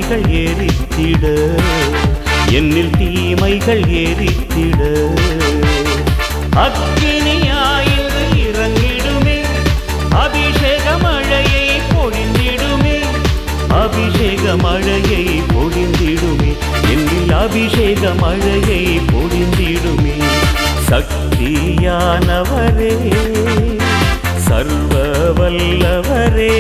தீமைகள் எரித்திட என்னில் தீமைகள் எரித்திட அக்கினியாயிரு இறங்கிடுமே அபிஷேக மழையை பொழிந்திடுமே அபிஷேக மழையை பொழிந்திடுமே என்னில் அபிஷேக மழையை பொழிந்திடுமே சக்தியானவரே சர்வ வல்லவரே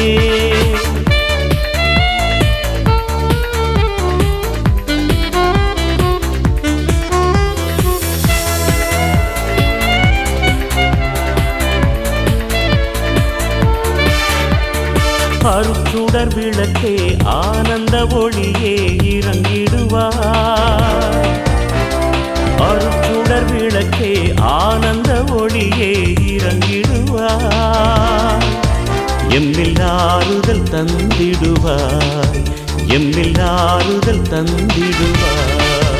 அருச்சுடர் விளக்கே ஆனந்த ஒளியே இறங்கிடுவார் அருச்சுடர் விளக்கே ஆனந்த ஒளியே இறங்கிடுவார் எம்மில் ஆறுதல் தந்திடுவாய் எம்மில் ஆறுதல் தந்திடுவாய்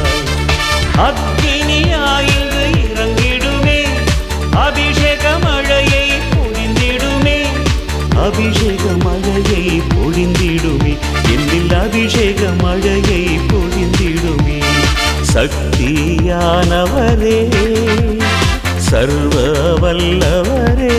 அக்கினியாயின்று இறங்கிடுமே அபிஷேக மழையை பொழிந்திடுமே அபிஷேக மழையை பொழிந்திடுமே என்னில் அபிஷேக மழையை பொழிந்திடுமே சக்தியானவரே சர்வ வல்லவரே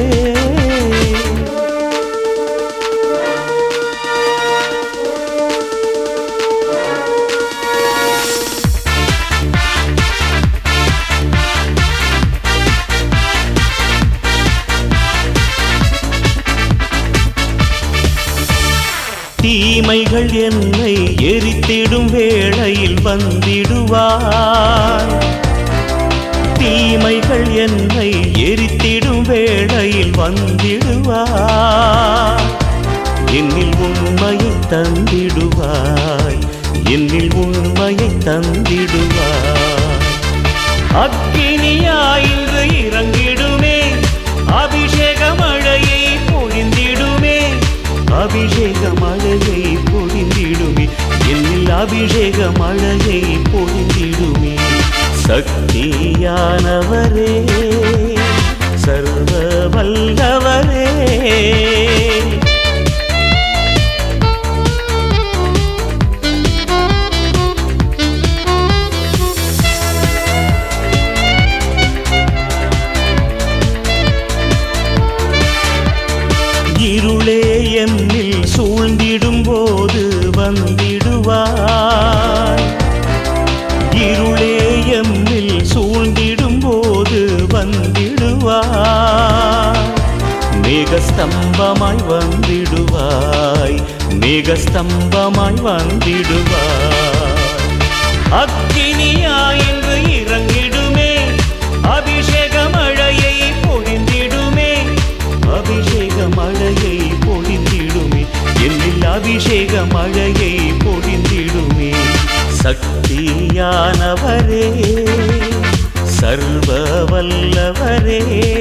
தீமைகள் என்னை எரித்திடும் வேளையில் வந்திடுவார் தீமைகள் என்னை எரித்திடும் வேளையில் வந்திடுவார் என்னில் உண்மையை தந்திடுவாய் என்னில் உண்மையை தந்திடுவாய் அக்கினியாயின்று இறங்கிடுமே அபிஷேக மழையை பொழிந்திடுமே அபிஷேக மழையை பொழிந்திடுமே என்னில் அபிஷேக மழையை பொழிந்திடுமே சக்தியானவரே சர்வ வல்லவரே இருளே என்னில் சூழ்ந்திடும் போது வந்திடுவாய் இருளே எம்மில் சூழ்ந்திடும் போது வந்திடுவாய் மேகஸ்தம்பமாய் வந்திடுவாய் மேகஸ்தம்பமாய் வந்திடுவாய் அக்கினியாயின்று இறங்கிடுமே அபிஷேக மழையை பொழிந்திடுமே அபிஷேக மழையை பொழிந்திடுமே என்னில் அபிஷேக மழையை பொழிந்திடுமே சக்தியானவரே சர்வ வல்லவரே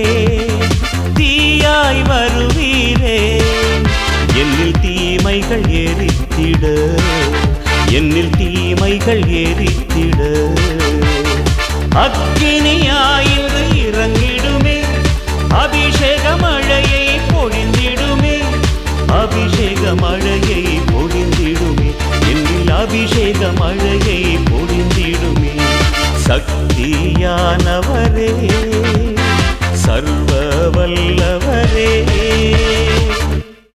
தீயாய் வருவீரே என்னில் தீமைகள் எரித்திட என்னில் தீமைகள் எரித்திட அக்கினியாயின்று இறங்கிடுமே அபிஷேக மழையை பொழிந்திடுமே அபிஷேக மழையை பொழிந்திடுமே என்னில் அபிஷேக மழையை பொழிந்திடுமே சக்தியானவரே சர்வ வல்லவரே